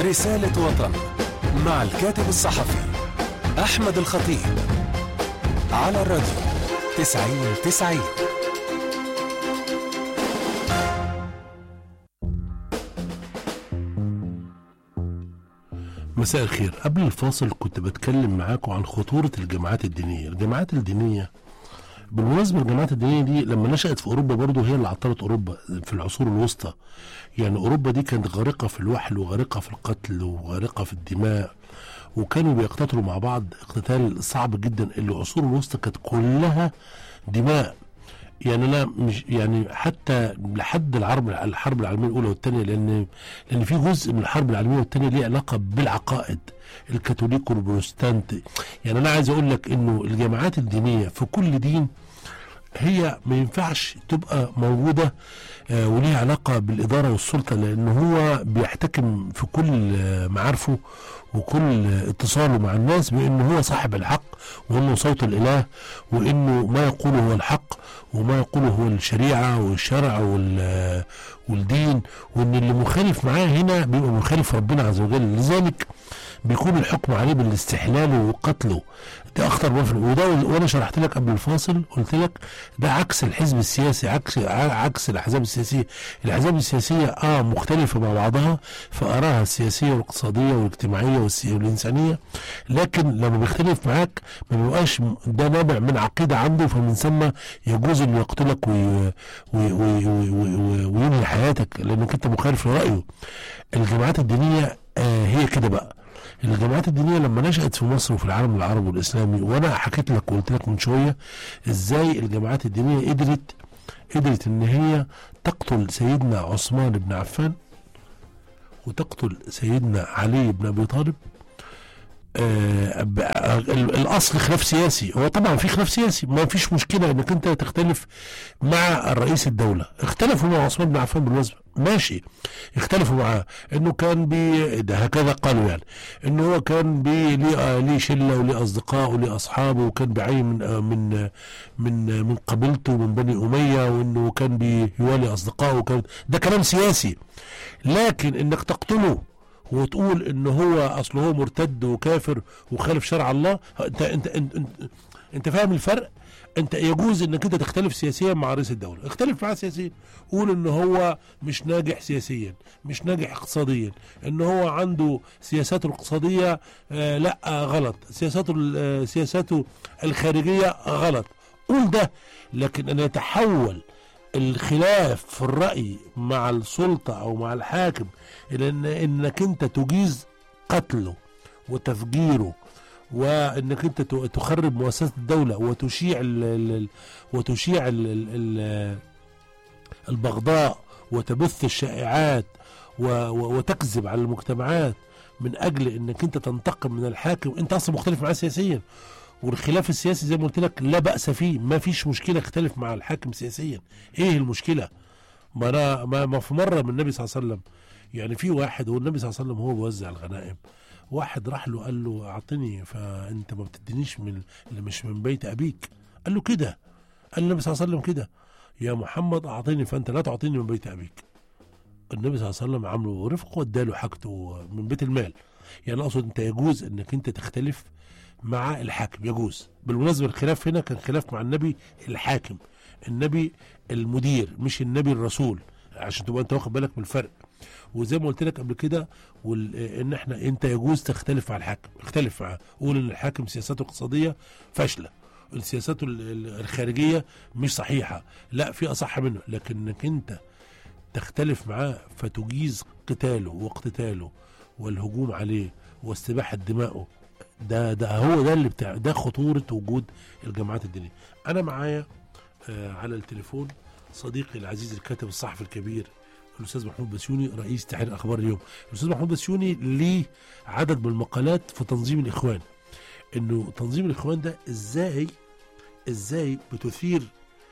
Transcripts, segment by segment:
رسالة وطن مع الكاتب الصحفي أحمد الخطيب على الراديو تسعين تسعين مساء الخير قبل الفاصل كنت بتكلم معاكم عن خطورة الجماعات الدينية الجماعات الدينية بالمناسبة الجماعات الدينية دي لما نشأت في أوروبا برضو هي اللي عطلت أوروبا في العصور الوسطى يعني أوروبا دي كانت غارقة في الوحل وغارقة في القتل وغارقة في الدماء وكانوا بيقتتلوا مع بعض اقتتال صعب جدا اللي العصور الوسطى كانت كلها دماء يعني انا مش يعني حتى لحد الحرب الحرب العالميه الاولى والثانيه لان لان في جزء من الحرب العالميه والثانيه ليه علاقه بالعقائد الكاثوليك والبروتستانت يعني انا عايز اقول لك انه الجماعات الدينيه في كل دين هي ما ينفعش تبقى موجودة آه وليها علاقة بالإدارة والسلطة لأن هو بيحتكم في كل آه معارفه وكل آه اتصاله مع الناس بأنه هو صاحب الحق وأنه صوت الإله وأنه ما يقوله هو الحق وما يقوله هو الشريعة والشرع وال والدين وأن اللي مخالف معاه هنا بيبقى مخالف ربنا عز وجل لذلك بيكون الحكم عليه بالاستحلال وقتله ده اخطر ما في وده وانا شرحت لك قبل الفاصل قلت لك ده عكس الحزب السياسي عكس عكس الاحزاب السياسيه الاحزاب السياسيه اه مختلفه مع بعضها في ارائها السياسيه والاقتصاديه والاجتماعيه والانسانيه لكن لما بيختلف معاك ما بيبقاش ده نابع من عقيده عنده فمن ثم يجوز انه يقتلك وينهي حياتك لانك انت مخالف لرايه الجماعات الدينيه آه هي كده بقى الجماعات الدينيه لما نشات في مصر وفي العالم العربي والاسلامي وانا حكيت لك وقلت لك من شويه ازاي الجماعات الدينيه قدرت قدرت ان هي تقتل سيدنا عثمان بن عفان وتقتل سيدنا علي بن ابي طالب آه الاصل خلاف سياسي هو طبعا في خلاف سياسي ما فيش مشكله انك انت تختلف مع رئيس الدوله اختلفوا مع عثمان بن عفان بالمناسبه ماشي اختلفوا معاه انه كان بي ده هكذا قالوا يعني انه هو كان بي ليه ليه شله وليه اصدقاء وليه اصحابه وكان بعين من من من من قبيلته من بني اميه وانه كان بيوالي اصدقائه وكان ده كلام سياسي لكن انك تقتله وتقول ان هو اصل هو مرتد وكافر وخالف شرع الله انت انت انت, انت, انت فاهم الفرق انت يجوز انك انت تختلف سياسيا مع رئيس الدوله اختلف معاه سياسيا قول ان هو مش ناجح سياسيا مش ناجح اقتصاديا ان هو عنده سياساته الاقتصاديه آه لا آه غلط سياساته آه سياساته الخارجيه غلط قول ده لكن ان يتحول الخلاف في الرأي مع السلطة أو مع الحاكم إلى إن إنك أنت تجيز قتله وتفجيره وانك انت تخرب مؤسسات الدوله وتشيع ال ال وتشيع ال ال البغضاء وتبث الشائعات وتكذب على المجتمعات من اجل انك انت تنتقم من الحاكم انت اصلا مختلف معاه سياسيا والخلاف السياسي زي ما قلت لك لا باس فيه ما فيش مشكله اختلف مع الحاكم سياسيا ايه المشكله ما انا ما, ما في مره من النبي صلى الله عليه وسلم يعني في واحد والنبي صلى الله عليه وسلم هو بيوزع الغنائم واحد راح له قال له اعطني فانت ما بتدينيش من اللي مش من بيت ابيك قال له كده قال النبي صلى الله عليه وسلم كده يا محمد اعطني فانت لا تعطيني من بيت ابيك النبي صلى الله عليه وسلم عامله رفق واداله حاجته من بيت المال يعني اقصد انت يجوز انك انت تختلف مع الحاكم يجوز بالمناسبه الخلاف هنا كان خلاف مع النبي الحاكم النبي المدير مش النبي الرسول عشان تبقى انت واخد بالك من الفرق وزي ما قلت لك قبل كده ان احنا انت يجوز تختلف مع الحاكم اختلف معاه قول ان الحاكم سياساته الاقتصاديه فاشله سياساته الخارجيه مش صحيحه لا في اصح منه لكنك انت تختلف معاه فتجيز قتاله واقتتاله والهجوم عليه واستباحه دمائه ده ده هو ده اللي بتاع ده خطوره وجود الجماعات الدينيه انا معايا آه على التليفون صديقي العزيز الكاتب الصحفي الكبير الاستاذ محمود بسيوني رئيس تحرير اخبار اليوم الاستاذ محمود بسيوني ليه عدد من المقالات في تنظيم الاخوان انه تنظيم الاخوان ده ازاي ازاي بتثير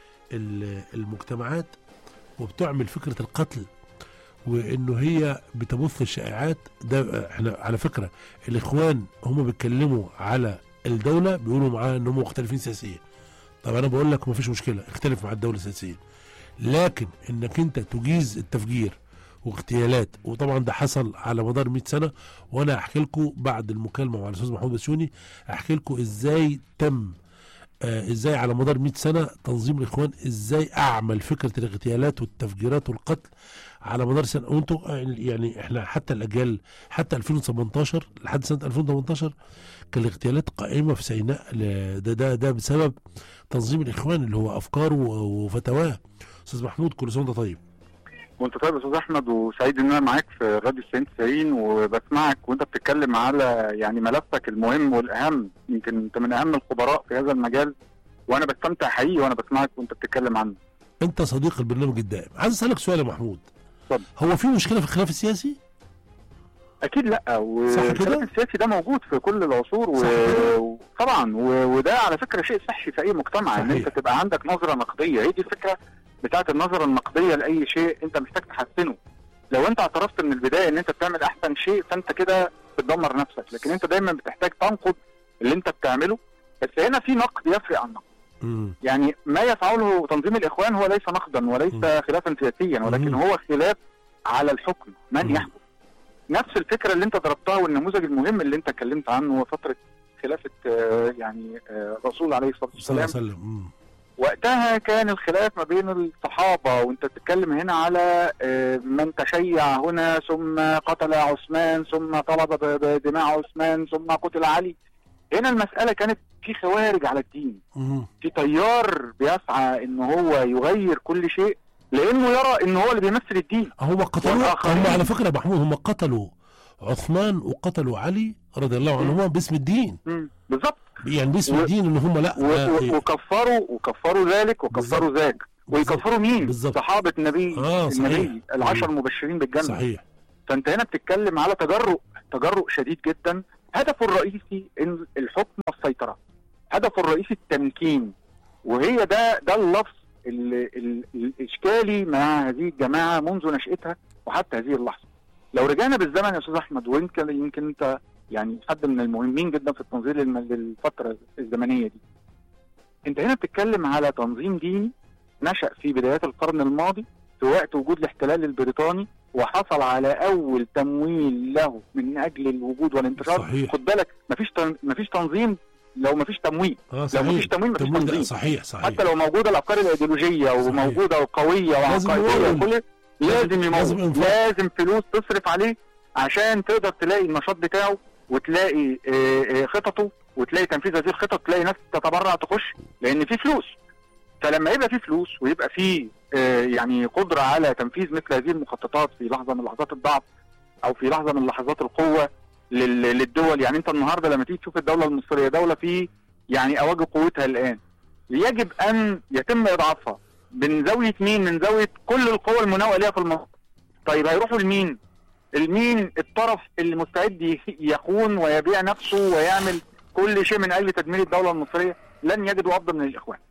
المجتمعات وبتعمل فكره القتل وانه هي بتبث الشائعات ده احنا على فكره الاخوان هم بيتكلموا على الدوله بيقولوا معاها ان هم مختلفين سياسيا طب انا بقول لك ما فيش مشكله اختلف مع الدوله سياسيا لكن انك انت تجيز التفجير واغتيالات وطبعا ده حصل على مدار 100 سنه وانا احكي لكم بعد المكالمه مع الاستاذ محمود بسيوني احكي لكم ازاي تم آه ازاي على مدار 100 سنه تنظيم الاخوان ازاي اعمل فكره الاغتيالات والتفجيرات والقتل على مدار سنه وانتوا يعني احنا حتى الاجيال حتى 2018 لحد سنه 2018 كان الاغتيالات قائمه في سيناء ل- ده ده ده بسبب تنظيم الاخوان اللي هو افكاره و- وفتواه استاذ محمود كل سنه وانت طيب وانت طيب يا استاذ احمد وسعيد ان انا معاك في راديو 90 90 وبسمعك وانت بتتكلم على يعني ملفك المهم والاهم يمكن انت من اهم الخبراء في هذا المجال وانا بستمتع حقيقي وانا بسمعك وانت بتتكلم عنه انت صديق البرنامج الدائم عايز اسالك سؤال يا محمود اتفضل. هو في مشكله في الخلاف السياسي اكيد لا صح كده؟ والخلاف السياسي ده موجود في كل العصور صح كده؟ و- وطبعا و- وده على فكره شيء صحي في اي مجتمع ان صحيح. انت تبقى عندك نظره نقديه هي دي الفكره بتاعت النظره النقديه لاي شيء انت محتاج تحسنه لو انت اعترفت من البدايه ان انت بتعمل احسن شيء فانت كده بتدمر نفسك لكن انت دايما بتحتاج تنقد اللي انت بتعمله بس هنا في نقد يفرق عن نقد امم يعني ما يفعله تنظيم الاخوان هو ليس نقدا وليس مم. خلافا سياسيا ولكن مم. هو خلاف على الحكم من مم. يحكم نفس الفكره اللي انت ضربتها والنموذج المهم اللي انت اتكلمت عنه هو فتره خلافه آه، يعني آه، الرسول عليه الصلاه صلى الله والسلام عليه وسلم مم. وقتها كان الخلاف ما بين الصحابه وانت بتتكلم هنا على آه، من تشيع هنا ثم قتل عثمان ثم طلب ب- بدماء عثمان ثم قتل علي هنا المساله كانت في خوارج على الدين مم. في تيار بيسعى ان هو يغير كل شيء لانه يرى ان هو اللي بيمثل الدين هم قتلوا والآخرين. هم على فكره يا محمود هم قتلوا عثمان وقتلوا علي رضي الله عنهما باسم الدين مم. بالظبط يعني باسم و- الدين ان هم لا و- ده و- إيه؟ وكفروا وكفروا ذلك وكفروا ذاك ويكفروا مين؟ بالظبط. صحابه النبي آه، صحيح. النبي العشر مم. المبشرين بالجنه صحيح فانت هنا بتتكلم على تجرؤ تجرؤ شديد جدا هدفه الرئيسي ان الحكم والسيطره هدفه الرئيسي التمكين وهي ده ده اللفظ ال- ال- الاشكالي مع هذه الجماعه منذ نشاتها وحتى هذه اللحظه لو رجعنا بالزمن يا استاذ احمد ويمكن يمكن انت يعني حد من المهمين جدا في التنظيم للم- للفتره الزمنيه دي انت هنا بتتكلم على تنظيم ديني نشأ في بدايات القرن الماضي في وقت وجود الاحتلال البريطاني وحصل على اول تمويل له من اجل الوجود والانتشار صحيح. خد بالك مفيش تن... مفيش تنظيم لو مفيش تمويل اه لو صحيح مفيش تمويل مفيش تمويل ده تنظيم صحيح صحيح حتى لو موجوده الافكار الايديولوجيه وموجوده وقويه لازم وعقائديه يمول. وكل لازم يمول لازم إنفاق. لازم فلوس تصرف عليه عشان تقدر تلاقي النشاط بتاعه وتلاقي آه، آه، خططه وتلاقي تنفيذ هذه الخطط تلاقي ناس تتبرع تخش لان في فلوس فلما يبقى في فلوس ويبقى في آه، يعني قدره على تنفيذ مثل هذه المخططات في لحظه من لحظات الضعف او في لحظه من لحظات القوه لل- للدول يعني انت النهارده لما تيجي تشوف الدوله المصريه دوله في يعني اواجه قوتها الان يجب ان يتم اضعافها من زاويه مين؟ من زاويه كل القوى المناوئه ليها في المنطقه. طيب هيروحوا لمين؟ المين الطرف اللي مستعد ي- يخون ويبيع نفسه ويعمل كل شيء من اجل تدمير الدوله المصريه لن يجدوا افضل من الاخوان.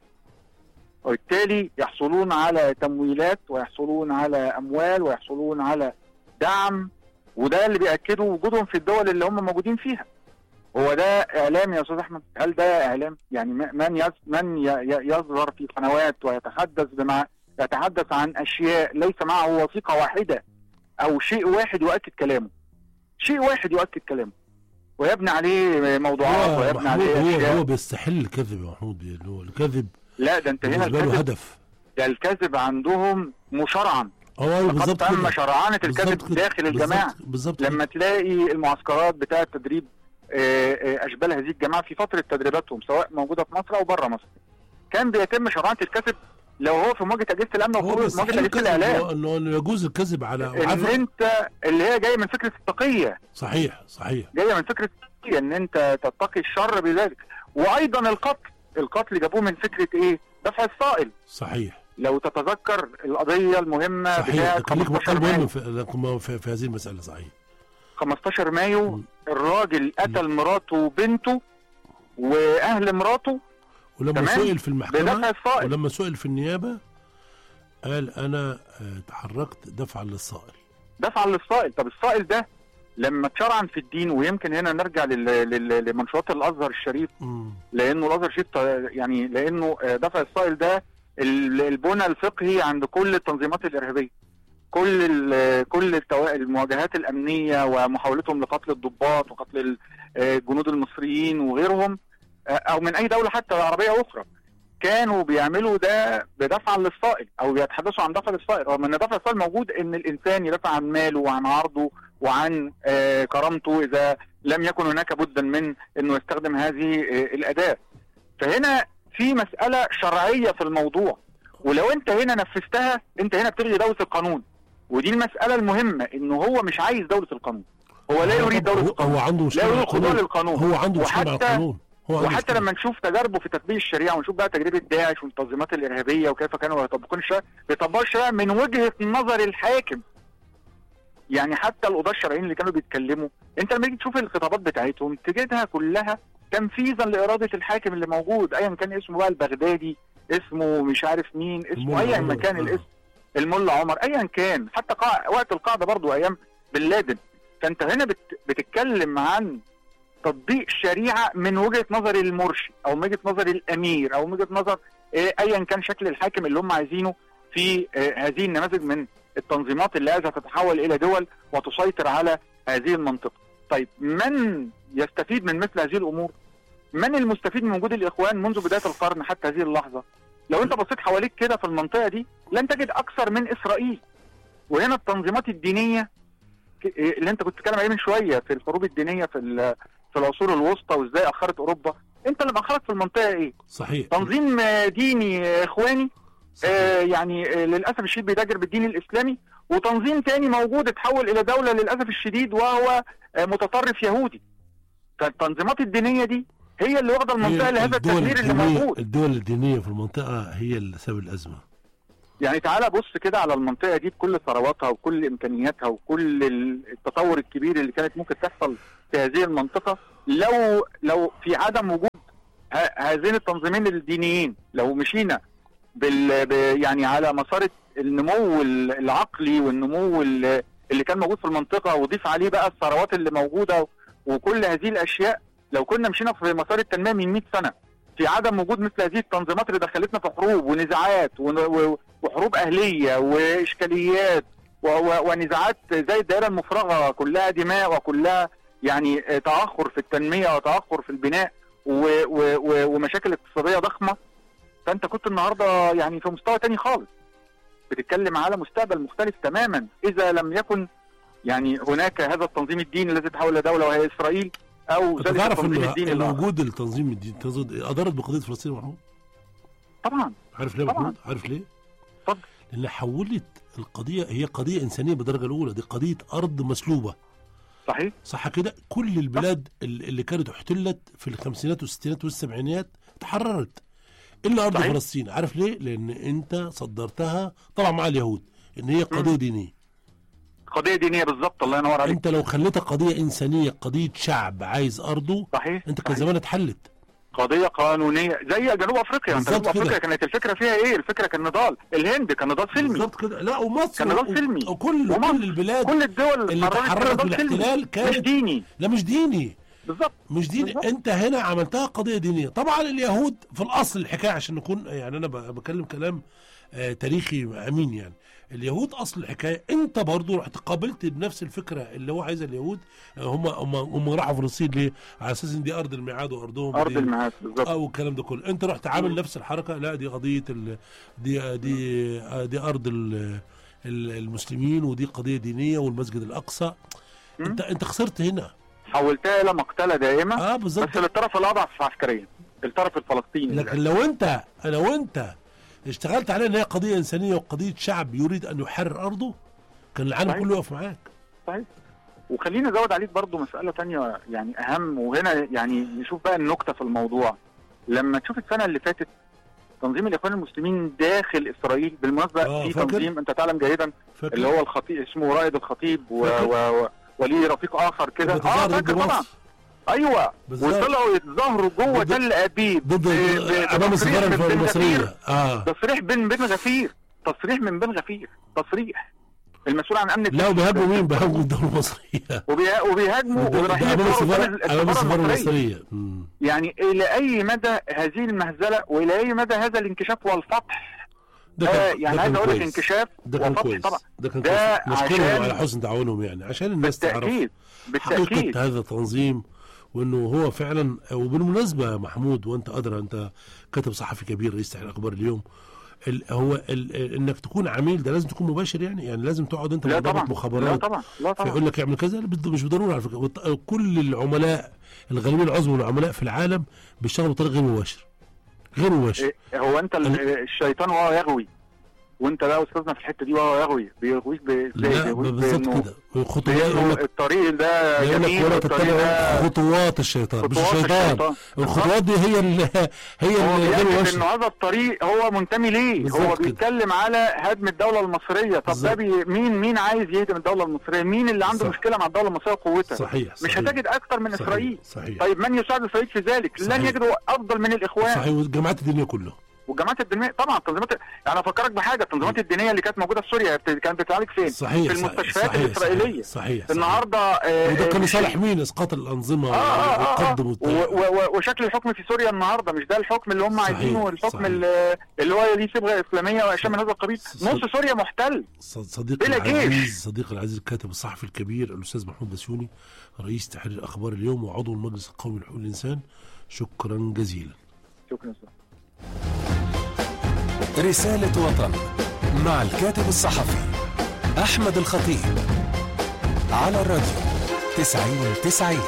وبالتالي يحصلون على تمويلات ويحصلون على اموال ويحصلون على دعم وده اللي بياكده وجودهم في الدول اللي هم موجودين فيها. هو ده اعلام يا استاذ احمد؟ هل ده اعلام؟ يعني م- من يز من ي- ي- يظهر في قنوات ويتحدث بمع يتحدث عن اشياء ليس معه وثيقه واحده او شيء واحد يؤكد كلامه. شيء واحد يؤكد كلامه. ويبني عليه موضوعات هو ويبني محمود عليه هو اشياء هو بيستحل الكذب يا محمود اللي هو الكذب لا ده انت هنا بالنسبه له الكذب هدف ده الكذب عندهم مشرعا هو أيوة لقد بالظبط تم كده شرعنه بالظبط الكذب كده. داخل الجماعه بالظبط- بالظبط كده. لما تلاقي المعسكرات بتاعه تدريب آه، آه، اشبال هذه الجماعه في فتره تدريباتهم سواء موجوده في مصر او بره مصر كان بيتم شرعنه الكذب لو هو في مواجهه اجهزه الامن هو والخروج بيستحل مواجهه اجهزه الكذب الاعلام إنه- انه إنه يجوز الكذب على ان وعفوا. انت اللي هي جايه من فكره التقيه صحيح صحيح جايه من فكره التقيه ان انت تتقي الشر بذلك وايضا القتل القتل جابوه من فكره ايه دفع الصائل صحيح لو تتذكر القضيه المهمه صحيح بتاعه كان ليك 15 مقال مهم مايو في, في, في هذه المساله صحيح 15 مايو مم. الراجل قتل مراته وبنته واهل مراته ولما تمام. سئل في بدفع المحكمه الصائل ولما سئل في النيابه قال انا آه، تحركت دفعا للصائل دفعا للصائل طب الصائل ده لما اتشرعن في الدين ويمكن هنا نرجع لل... لل... لمنشورات الازهر الشريف مم. لانه الازهر الشريف ط- يعني لانه آه، دفع الصائل ده ال- البنى الفقهي عند كل التنظيمات الارهابيه كل ال- كل التوا- المواجهات الامنيه ومحاولتهم لقتل الضباط وقتل ال- آه، الجنود المصريين وغيرهم آه، او من اي دوله حتى عربيه اخرى كانوا بيعملوا ده بدفعا للصائل او بيتحدثوا عن دفع للصائل رغم ان دفع الصائل موجود ان الانسان يدافع عن ماله وعن عرضه وعن آه، كرامته اذا لم يكن هناك بدا من انه يستخدم هذه آه، الاداه فهنا في مساله شرعيه في الموضوع ولو انت هنا نفذتها انت هنا بتلغي دوله القانون ودي المساله المهمه انه هو مش عايز دوله القانون هو لا يريد دوله هو, القانون هو عنده لا مشكله مع يريد الخضوع القانون للقانون هو عنده مشكله مع وحتى- القانون هو عنده وحتى مشكلة. لما نشوف تجاربه في تطبيق الشريعه ونشوف بقى تجربه داعش والتنظيمات الارهابيه وكيف كانوا يطبقون الشريعه بيطبقوا الشريعه من وجهه نظر الحاكم يعني حتى القضاه الشرعيين اللي كانوا بيتكلموا انت لما تيجي تشوف الخطابات بتاعتهم تجدها كلها تنفيذا لاراده الحاكم اللي موجود ايا كان اسمه بقى البغدادي اسمه مش عارف مين اسمه الملا ايا عمر. ما كان آه. الاسم الملا عمر ايا كان حتى قاع... وقت القاعده برضو ايام بن لادن فانت هنا بت... بتتكلم عن تطبيق الشريعه من وجهه نظر المرشد او من وجهه نظر الامير او من وجهه نظر آه، ايا كان شكل الحاكم اللي هم عايزينه في آه، هذه النماذج من التنظيمات اللي عايزه تتحول الى دول وتسيطر على هذه المنطقه. طيب من يستفيد من مثل هذه الامور؟ من المستفيد من وجود الاخوان منذ بدايه القرن حتى هذه اللحظه؟ لو انت بصيت حواليك كده في المنطقه دي لن تجد اكثر من اسرائيل. وهنا التنظيمات الدينيه ك- اللي انت كنت بتتكلم عليه من شويه في الحروب الدينيه في ال- في العصور الوسطى وازاي اخرت اوروبا، انت اللي مأخرك في المنطقه ايه؟ صحيح تنظيم آه، ديني آه، اخواني صحيح. آه، يعني آه، للاسف الشديد بيتاجر بالدين الاسلامي وتنظيم تاني موجود اتحول الى دوله للاسف الشديد وهو آه، متطرف يهودي فالتنظيمات الدينيه دي هي اللي واخده المنطقه هي لهذا الدول التدمير اللي الدينية- موجود الدول الدينيه في المنطقه هي اللي سبب الازمه يعني تعالى بص كده على المنطقه دي بكل ثرواتها وكل امكانياتها وكل التطور الكبير اللي كانت ممكن تحصل في هذه المنطقه لو لو في عدم وجود ه- هذين التنظيمين الدينيين لو مشينا بال ب- يعني على مسار النمو ال- العقلي والنمو ال- اللي كان موجود في المنطقه وضيف عليه بقى الثروات اللي موجوده وكل هذه الاشياء لو كنا مشينا في مسار التنميه من 100 سنه في عدم وجود مثل هذه التنظيمات اللي دخلتنا في حروب ونزاعات ون- و- وحروب اهليه واشكاليات و- و- ونزاعات زي الدائره المفرغه كلها دماء وكلها يعني آه، تاخر في التنميه وتاخر في البناء و- و- و- ومشاكل اقتصاديه ضخمه فانت كنت النهارده يعني في مستوى تاني خالص بتتكلم على مستقبل مختلف تماما اذا لم يكن يعني هناك هذا التنظيم الديني الذي تحول الى دوله وهي اسرائيل او انت ذلك تعرف التنظيم ان الديني إن الآخر. وجود التنظيم الديني التنظيم- اضرت بقضيه فلسطين يا محمود طبعا عارف ليه يا طبعاً. محمود عارف ليه اتفضل. لان حولت القضيه هي قضيه انسانيه بالدرجه الاولى دي قضيه ارض مسلوبه صحيح صح كده كل البلاد ال- اللي كانت احتلت في الخمسينات والستينات والسبعينات تحررت الا ارض صحيح. فلسطين عارف ليه لان انت صدرتها طبعا مع اليهود ان هي قضيه دينيه قضيه دينيه بالظبط الله ينور عليك انت لو خليتها قضيه انسانيه قضيه شعب عايز ارضه صحيح انت كان صحيح. زمان اتحلت قضيه قانونيه زي جنوب افريقيا انت بالظبط جنوب كده. افريقيا كانت الفكره فيها ايه الفكره كان نضال الهند كان نضال سلمي بالظبط كده لا ومصر كان نضال و- سلمي وكل ومصر. كل البلاد كل الدول اللي قررت تحررت نضال سلمي. بالاحتلال كانت- مش ديني لا مش ديني بالظبط مش ديني بالظبط. انت هنا عملتها قضيه دينيه طبعا اليهود في الاصل الحكايه عشان نكون يعني انا ب- بكلم كلام آه تاريخي امين يعني اليهود اصل الحكايه انت برضو رحت قابلت بنفس الفكره اللي هو عايزها اليهود آه، هم هم هم راحوا فلسطين ليه؟ على اساس ان دي ارض الميعاد وارضهم ارض دي- المعاد بالظبط اه والكلام ده كله انت رحت عامل نفس الحركه لا دي قضيه ال... دي دي آه، دي ارض ال... ال- المسلمين ودي قضيه دينيه والمسجد الاقصى انت انت خسرت هنا حولتها الى مقتله دائمه اه بالظبط بس للطرف الاضعف عسكريا الطرف الفلسطيني لكن لو انت لو انت اشتغلت على ان هي قضيه انسانيه وقضيه شعب يريد ان يحرر ارضه كان العالم صحيح. كله يقف معاك صحيح وخليني ازود عليك برضو مساله تانية يعني اهم وهنا يعني نشوف بقى النكته في الموضوع لما تشوف السنه اللي فاتت تنظيم الاخوان المسلمين داخل اسرائيل بالمناسبه آه، في فاكر؟ تنظيم انت تعلم جيدا فاكر اللي هو الخطيب اسمه رائد الخطيب و... فاكر؟ و... و... وليه رفيق اخر كده بتظاهر اه ضد فاكر طبعا مصر ايوه بالظبط. وطلعوا يتظاهروا جوه ضد- تل ابيب ضد ب- ب- امام بتصريح السفاره من بن المصريه غفير. اه تصريح بن بن غفير تصريح من بن غفير تصريح المسؤول عن امن لا التفتيش. وبيهاجموا مين؟ بيهاجموا الدوله المصريه وبيها- وبيهاجموا ده- ورايحين ده امام يقرأوا السفاره قدام امام السفاره المصرية. المصريه مم. يعني الى اي مدى هذه المهزله والى اي مدى هذا الانكشاف والفتح ده آه كان- ده يعني عايز كان اقول لك كويس. انكشاف ده كان وفتح كويس طبعا ده كان ده كويس نشكرهم عشان- على حسن تعاونهم يعني عشان الناس تعرف بالتاكيد حقيقة بالتاكيد هذا التنظيم وانه هو فعلا وبالمناسبه يا محمود وانت ادرى انت كاتب صحفي كبير رئيس تحرير اخبار اليوم ال هو ال انك تكون عميل ده لازم تكون مباشر يعني يعني لازم تقعد انت لا مع طبعا ضابط لا مخابرات طبعا لا طبعا فيقول لك اعمل كذا لا، بد- مش بالضروره على فكره والط- كل العملاء الغالبيه العظمى من العملاء في العالم بيشتغلوا بطريقه غير مباشر غير مباشر إيه، هو انت ال- الشيطان وهو يغوي وانت بقى استاذنا في الحته دي وهو يغوي بيغويك ب- ازاي لا بيغويك بالظبط بإنه- كده خطوات بإنه يقول لك الطريق ده يقول لك جميل ولا والطريق تتبع ده خطوات الشيطان مش خطوات الشيطان الشيطان. الخطوات دي هي اللي هي هو اللي غير بيأكد مباشره انه هذا الطريق هو منتمي ليه بالظبط هو كده. بيتكلم على هدم الدوله المصريه طب بالظبط. ده بي مين مين عايز يهدم الدوله المصريه مين اللي عنده صح. مشكله مع الدوله المصريه وقوتها صحيح مش صحيح. هتجد اكتر من صحيح. اسرائيل صحيح طيب من يساعد اسرائيل في ذلك صحيح. لن يجدوا افضل من الاخوان صحيح والجامعات الدينيه كلها والجامعات الدينيه طبعا التنظيمات يعني افكرك بحاجه التنظيمات الدينيه اللي كانت موجوده في سوريا بت- كانت بتعالج فين؟ صحيح في صحيح، المستشفيات صحيح الاسرائيليه صحيح صحيح, صحيح. النهارده آه، وده كان آه، لصالح مين اسقاط الانظمه اه اه اه, والقدم آه. والت- و- و- وشكل الحكم في سوريا النهارده مش ده الحكم اللي هم صحيح، عايزينه الحكم صحيح. اللي اللي هو ليه صبغه اسلاميه واشياء من هذا القبيل ص- نص سوريا محتل ص- صديقي بلا العزيز جيش. صديقي العزيز الكاتب الصحفي الكبير الاستاذ محمود بسيوني رئيس تحرير اخبار اليوم وعضو المجلس القومي لحقوق الانسان شكرا جزيلا شكرا رسالة وطن مع الكاتب الصحفي أحمد الخطيب على الراديو تسعين تسعين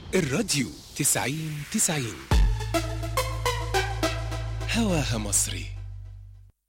الراديو تسعين تسعين هواها مصري